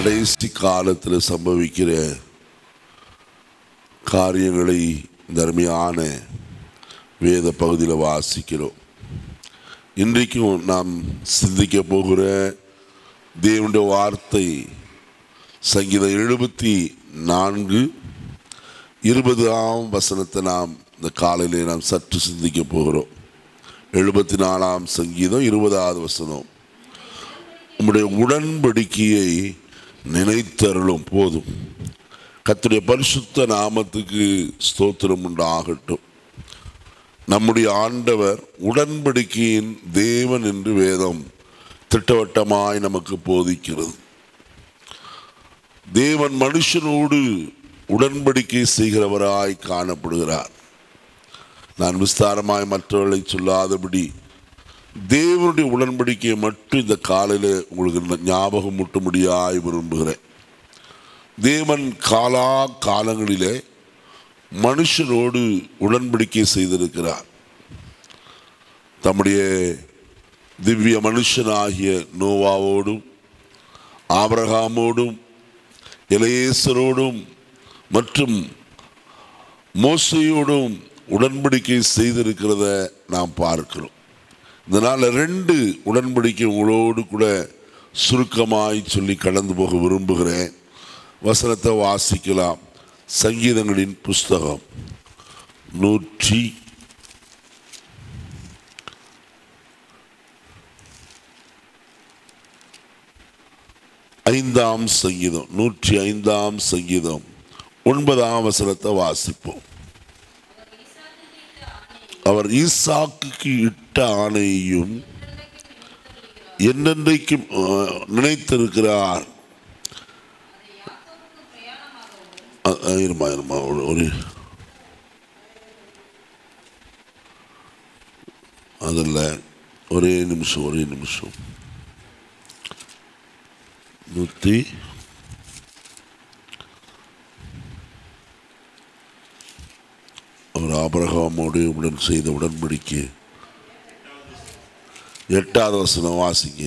கடைசி காலத்தில் சம்பவிக்கிற காரியங்களை இந்த அருமையான வேத பகுதியில் வாசிக்கிறோம் இன்றைக்கும் நாம் சிந்திக்க போகிற தேவனுடைய வார்த்தை சங்கீதம் எழுபத்தி நான்கு இருபதாம் வசனத்தை நாம் இந்த காலையிலே நாம் சற்று சிந்திக்க போகிறோம் எழுபத்தி நாலாம் சங்கீதம் இருபதாவது வசனம் உம்முடைய உடன்படிக்கையை நினைத்தருளும் போதும் கர்த்தருடைய பரிசுத்த நாமத்துக்கு ஸ்தோத்திரம் உண்டாகட்டும் நம்முடைய ஆண்டவர் உடன்படிக்கையின் தேவன் என்று வேதம் திட்டவட்டமாய் நமக்கு போதிக்கிறது தேவன் மனுஷனோடு உடன்படிக்கை செய்கிறவராய் காணப்படுகிறார் நான் விஸ்தாரமாய் மற்றவர்களை சொல்லாதபடி தேவனுடைய உடன்படிக்கையை மட்டும் இந்த காலையில் உங்களுக்கு ஞாபகம் முட்டும்படியாய் விரும்புகிறேன் தேவன் காலா காலங்களிலே மனுஷனோடு உடன்படிக்கை செய்திருக்கிறார் தம்முடைய திவ்ய மனுஷனாகிய நோவாவோடும் ஆபிரகாமோடும் இளையேசரோடும் மற்றும் மோசையோடும் உடன்படிக்கை செய்திருக்கிறத நாம் பார்க்கிறோம் இதனால் ரெண்டு உடன்படிக்கை உங்களோடு கூட சுருக்கமாய் சொல்லி கடந்து போக விரும்புகிறேன் வசனத்தை வாசிக்கலாம் சங்கீதங்களின் புஸ்தகம் நூற்றி ஐந்தாம் சங்கீதம் நூற்றி ஐந்தாம் சங்கீதம் ஒன்பதாம் வசனத்தை வாசிப்போம் அவர் ஈசாக்குக்கு இட்ட ஆணையையும் என்னென்றைக்கும் அஹ், நினைத்திருக்கிறார் அ- அ, இருமா இருமா ஒரு ஒரு அதில் ஒரே நிமிஷம் ஒரே நிமிஷம் நூற்றி அவர் ஆபிரகாமோடு உடன் செய்த உடன்படிக்கை எட்டாவது வசனம் வாசிங்க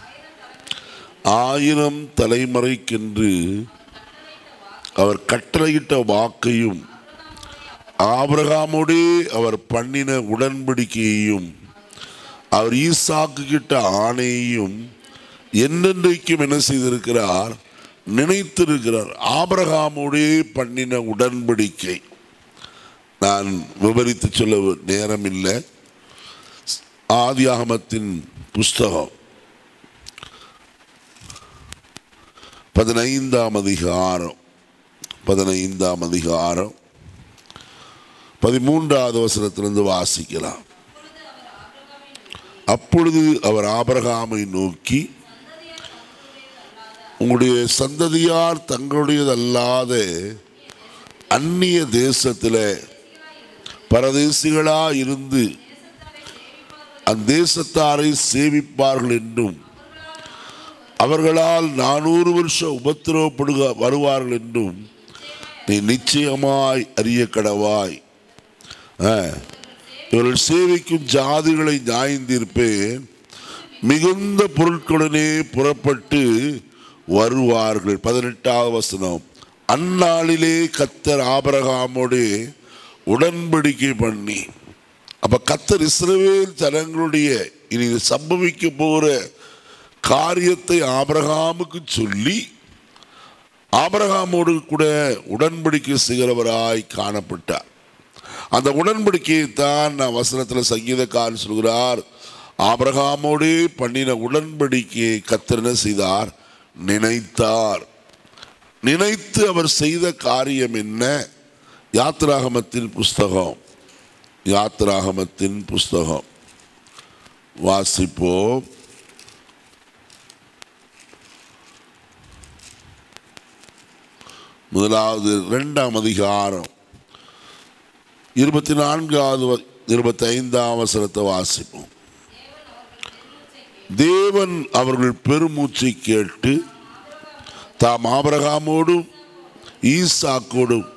ஆயிரம் தலைமுறைக்கென்று அவர் கட்டளையிட்ட வாக்கையும் ஆபிரகாமோடே அவர் பண்ணின உடன்படிக்கையையும் அவர் ஈசாக்கு கிட்ட ஆணையையும் என்னென்றைக்கும் என்ன செய்திருக்கிறார் நினைத்திருக்கிறார் ஆபிரகாமோடே பண்ணின உடன்படிக்கை நான் விவரித்து சொல்ல நேரம் இல்லை ஆதியாகமத்தின் புஸ்தகம் பதினைந்தாம் அதிகாரம் பதினைந்தாம் அதிகாரம் பதிமூன்றாவது வசனத்திலிருந்து வாசிக்கலாம் அப்பொழுது அவர் ஆபிரகாமை நோக்கி உங்களுடைய சந்ததியார் தங்களுடையதல்லாத அந்நிய தேசத்தில் பரதேசிகளா இருந்து அந்தேசத்தாரை சேவிப்பார்கள் என்றும் அவர்களால் நானூறு வருஷம் உபத்திரவப்படுக வருவார்கள் என்றும் நீ நிச்சயமாய் அறிய கடவாய் ஆ, இவர்கள் சேவிக்கும் ஜாதிகளை நியாயந்தீர்ப்பேன் மிகுந்த பொருட்களுடனே புறப்பட்டு வருவார்கள் பதினெட்டாவது வசனம் அந்நாளிலே கத்தர் ஆபரகாமோடு உடன்படிக்கை பண்ணி அப்ப கத்தர் இஸ்ரவேல் ஜனங்களுடைய இனி சம்பவிக்க போகிற காரியத்தை ஆபிரகாமுக்கு சொல்லி ஆபிரகாமோடு கூட உடன்படிக்கை செய்கிறவராய் காணப்பட்டார் அந்த உடன்படிக்கையை தான் நான் வசனத்தில் சங்கீதக்காரன் சொல்கிறார் ஆபிரகாமோடு பண்ணின உடன்படிக்கையை கத்தர் என்ன செய்தார் நினைத்தார் நினைத்து அவர் செய்த காரியம் என்ன யாத்ராகமத்தின் புஸ்தகம் யாத்ராகமத்தின் புஸ்தகம் வாசிப்போம் முதலாவது இரண்டாம் அதிகாரம் இருபத்தி நான்காவது வ- இருபத்தி ஐந்தாம் வசனத்தை வாசிப்போம் தேவன் அவர்கள் பெருமூச்சை கேட்டு தாம் ஆபிரகாமோடும் ஈசாக்கோடும்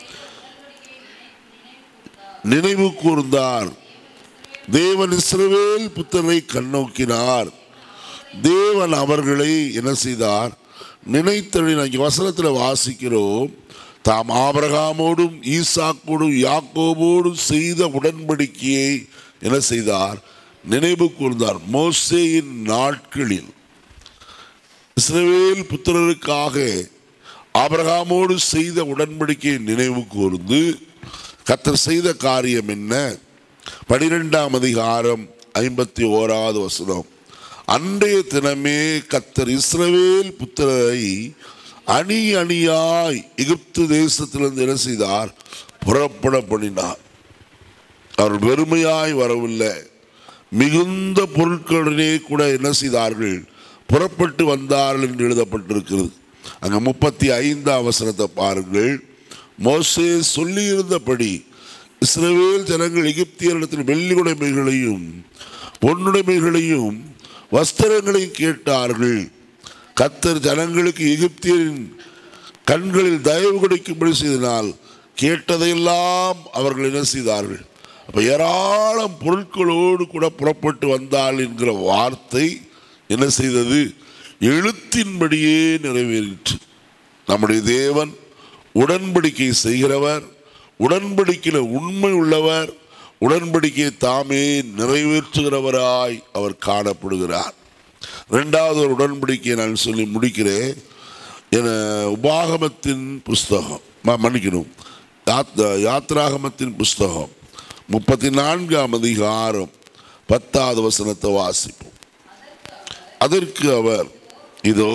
நினைவு கூர்ந்தார் தேவன் இஸ்ரவேல் புத்தரை கண்ணோக்கினார் தேவன் அவர்களை என்ன செய்தார் நினைத்தழின் அங்கே வசனத்தில் வாசிக்கிறோம் தாம் ஆபிரகாமோடும் ஈசாக்கோடும் யாக்கோபோடும் செய்த உடன்படிக்கையை என்ன செய்தார் நினைவு கூர்ந்தார் மோசேயின் நாட்களில் இஸ்ரவேல் புத்திரருக்காக ஆபிரகாமோடு செய்த உடன்படிக்கையை நினைவு கூர்ந்து கத்தர் செய்த காரியம் என்ன பனிரெண்டாம் அதிகாரம் ஐம்பத்தி ஓராவது வசனம் அன்றைய தினமே கத்தர் இஸ்ரவேல் புத்திரரை அணி அணியாய் எகிப்து தேசத்திலிருந்து என்ன செய்தார் புறப்பட பண்ணினார் அவர் வெறுமையாய் வரவில்லை மிகுந்த பொருட்களுடனே கூட என்ன செய்தார்கள் புறப்பட்டு வந்தார்கள் என்று எழுதப்பட்டிருக்கிறது அங்க முப்பத்தி ஐந்தாம் அவசரத்தை பாருங்கள் மோசே சொல்லியிருந்தபடி இஸ்ரவேல் ஜனங்கள் எகிப்தியரிடத்தில் வெள்ளி உடைமைகளையும் பொன்னுடைமைகளையும் வஸ்திரங்களையும் கேட்டார்கள் கத்தர் ஜனங்களுக்கு எகிப்தியரின் கண்களில் தயவு கிடைக்கும்படி செய்தனால் கேட்டதையெல்லாம் அவர்கள் என்ன செய்தார்கள் அப்ப ஏராளம் பொருட்களோடு கூட புறப்பட்டு வந்தாள் என்கிற வார்த்தை என்ன செய்தது எழுத்தின்படியே நிறைவேறிற்று நம்முடைய தேவன் உடன்படிக்கை செய்கிறவர் உடன்படிக்கையில் உண்மை உள்ளவர் உடன்படிக்கையை தாமே நிறைவேற்றுகிறவராய் அவர் காணப்படுகிறார் ரெண்டாவது ஒரு உடன்படிக்கையை நான் சொல்லி முடிக்கிறேன் என உபாகமத்தின் புஸ்தகம் ம- மன்னிக்கணும் யாத்- யாத்ராகமத்தின் புஸ்தகம் முப்பத்தி நான்காம் அதிகாரம் பத்தாவது வசனத்தை வாசிப்போம் அதற்கு அவர் இதோ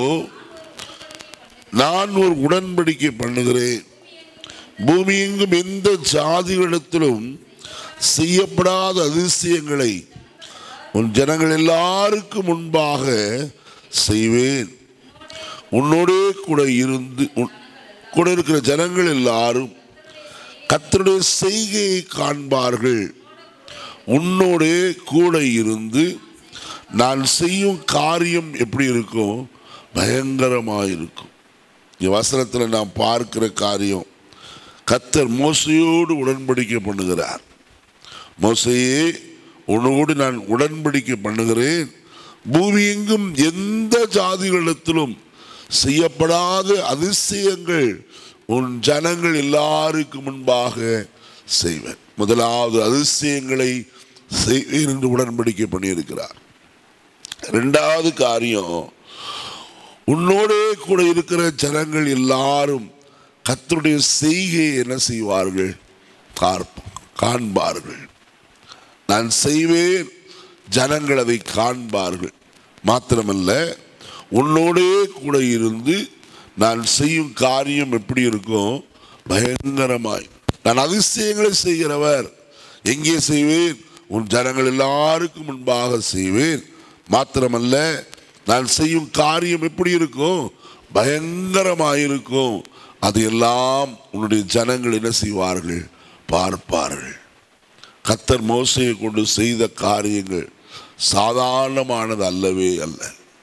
நான் ஒரு உடன்படிக்கை பண்ணுகிறேன் பூமி எங்கும் எந்த ஜாதிகளிடத்திலும் செய்யப்படாத அதிசயங்களை உன் ஜனங்கள் எல்லாருக்கும் முன்பாக செய்வேன் உன்னோடே கூட இருந்து உன் கூட இருக்கிற ஜனங்கள் எல்லாரும் கர்த்தருடைய செய்கையை காண்பார்கள் உன்னோடே கூட இருந்து நான் செய்யும் காரியம் எப்படி இருக்கும் பயங்கரமாக இருக்கும் இந்த வசனத்தில் நாம் பார்க்கிற காரியம் கத்தர் மோசையோடு உடன்படிக்கை பண்ணுகிறார் மோசையே உன்னோடு நான் உடன்படிக்கை பண்ணுகிறேன் பூமி எங்கும் எந்த ஜாதிகளிடத்திலும் செய்யப்படாத அதிசயங்கள் உன் ஜனங்கள் எல்லாருக்கும் முன்பாக செய்வேன் முதலாவது அதிசயங்களை செய்வேன் என்று உடன்படிக்கை பண்ணியிருக்கிறார் ரெண்டாவது காரியம் உன்னோடே கூட இருக்கிற ஜனங்கள் எல்லாரும் கர்த்தருடைய செய்கையை என்ன செய்வார்கள் பார்ப்ப- காண்பார்கள் நான் செய்வேன் ஜனங்கள் அதை காண்பார்கள் மாத்திரமல்ல உன்னோடே கூட இருந்து நான் செய்யும் காரியம் எப்படி இருக்கும் பயங்கரமாய் நான் அதிசயங்களை செய்கிறவர் எங்கே செய்வேன் உன் ஜனங்கள் எல்லாருக்கும் முன்பாக செய்வேன் மாத்திரமல்ல நான் செய்யும் காரியம் எப்படி இருக்கும் பயங்கரமாயிருக்கும் அது எல்லாம் உன்னுடைய ஜனங்கள் என்ன செய்வார்கள் பார்ப்பார்கள் கத்தர் மோசையை கொண்டு செய்த காரியங்கள் சாதாரணமானது அல்லவே அல்ல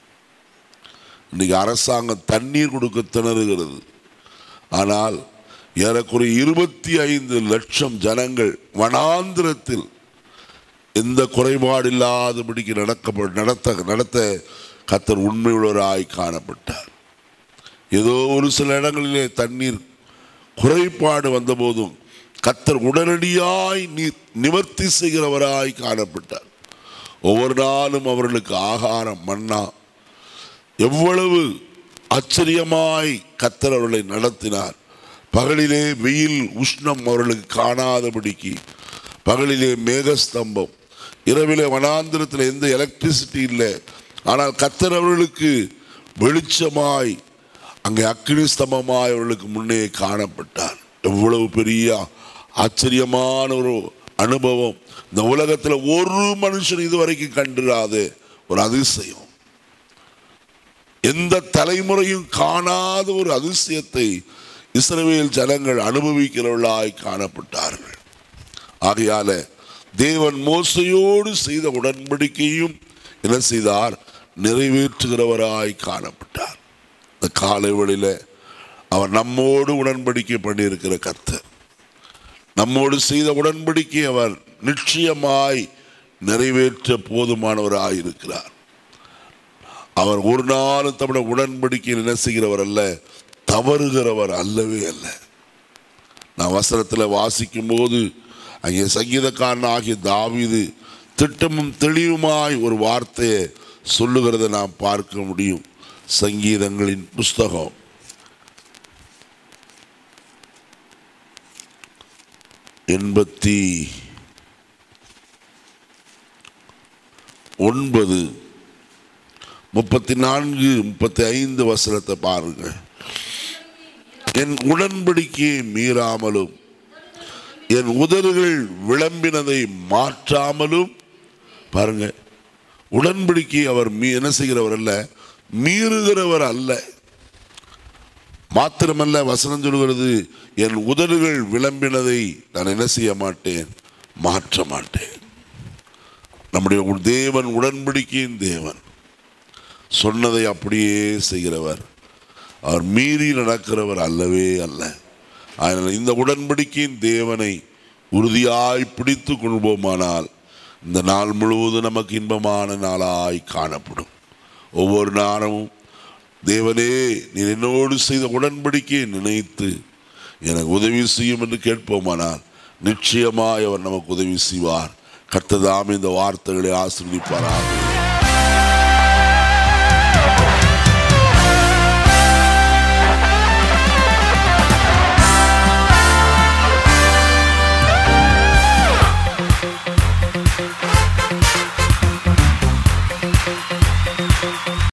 இன்னைக்கு அரசாங்கம் தண்ணீர் கொடுக்க திணறுகிறது ஆனால் ஏறக்குறைய இருபத்தி ஐந்து லட்சம் ஜனங்கள் வனாந்திரத்தில் எந்த குறைபாடு இல்லாதபடிக்கு நடக்க நடத்த நடத்த கத்தர் உண்மையுள்ளவராய் காணப்பட்டார் ஏதோ ஒரு சில இடங்களிலே தண்ணீர் குறைபாடு வந்தபோதும் கத்தர் உடனடியாய் நீ- நிவர்த்தி செய்கிறவராய் காணப்பட்டார் ஒவ்வொரு நாளும் அவர்களுக்கு ஆகாரம் மன்னா எவ்வளவு ஆச்சரியமாய் கத்தர் அவர்களை நடத்தினார் பகலிலே வெயில் உஷ்ணம் அவர்களுக்கு காணாதபடிக்கு பகலிலே மேகஸ்தம்பம் இரவிலே வனாந்திரத்தில் எந்த எலக்ட்ரிசிட்டி இல்லை ஆனால் கத்தர் அவர்களுக்கு வெளிச்சமாய் அங்கே அக்கினி ஸ்தம்பமாய் அவர்களுக்கு முன்னே காணப்பட்டார் எவ்வளவு பெரிய ஆச்சரியமான ஒரு அனுபவம் இந்த உலகத்தில் ஒரு மனுஷன் இதுவரைக்கும் கண்டிராத ஒரு அதிசயம் எந்த தலைமுறையும் காணாத ஒரு அதிசயத்தை இஸ்ரவேல் ஜனங்கள் அனுபவிக்கிறவர்களாய் காணப்பட்டார்கள் ஆகையால தேவன் மோசையோடு செய்த உடன்படிக்கையும் என்ன செய்தார் நிறைவேற்றுகிறவராய் காணப்பட்டார் இந்த காலை வேளையில அவர் நம்மோடு உடன்படிக்கை பண்ணியிருக்கிற கர்த்தர் நம்மோடு செய்த உடன்படிக்கை அவர் நிச்சயமாய் நிறைவேற்ற போதுமானவராய் இருக்கிறார் அவர் ஒரு நாளும் தம்முடைய உடன்படிக்கையில் என்ன செய்கிறவர் அல்ல தவறுகிறவர் அல்லவே அல்ல நான் வசனத்தில் வாசிக்கும் போது அங்கே சங்கீதக்காரன் ஆகிய தாவீது திட்டமும் தெளிவுமாய் ஒரு வார்த்தையை சொல்லுகிறதை நாம் பார்க்க முடியும் சங்கீதங்களின் புஸ்தகம் எண்பத்தி ஒன்பது முப்பத்தி நான்கு முப்பத்தி ஐந்து வசனத்தை பாருங்க என் உடன்படிக்கையை மீறாமலும் என் உதடுகள் விளம்பினதை மாற்றாமலும் பாருங்க உடன்படிக்கை அவர் மீ என்ன செய்கிறவர் அல்ல மீறுகிறவர் அல்ல மாத்திரமல்ல வசனம் சொல்கிறது என் உதடுகள் விளம்பினதை நான் என்ன செய்ய மாட்டேன் மாற்ற மாட்டேன் நம்முடைய தேவன் உடன்படிக்கையின் தேவன் சொன்னதை அப்படியே செய்கிறவர் அவர் மீறி நடக்கிறவர் அல்லவே அல்ல அதனால் இந்த உடன்படிக்கையின் தேவனை உறுதியாய் பிடித்து கொள்வோமானால் இந்த நாள் முழுவதும் நமக்கு இன்பமான நாளாய் காணப்படும் ஒவ்வொரு நாளமும் தேவனே நீர் என்னோடு செய்த உடன்படிக்கையை நினைத்து எனக்கு உதவி செய்யும் என்று கேட்போமானால் நிச்சயமாய் அவர் நமக்கு உதவி செய்வார் கர்த்ததாம் இந்த வார்த்தைகளை ஆசீர்வதிப்பாராக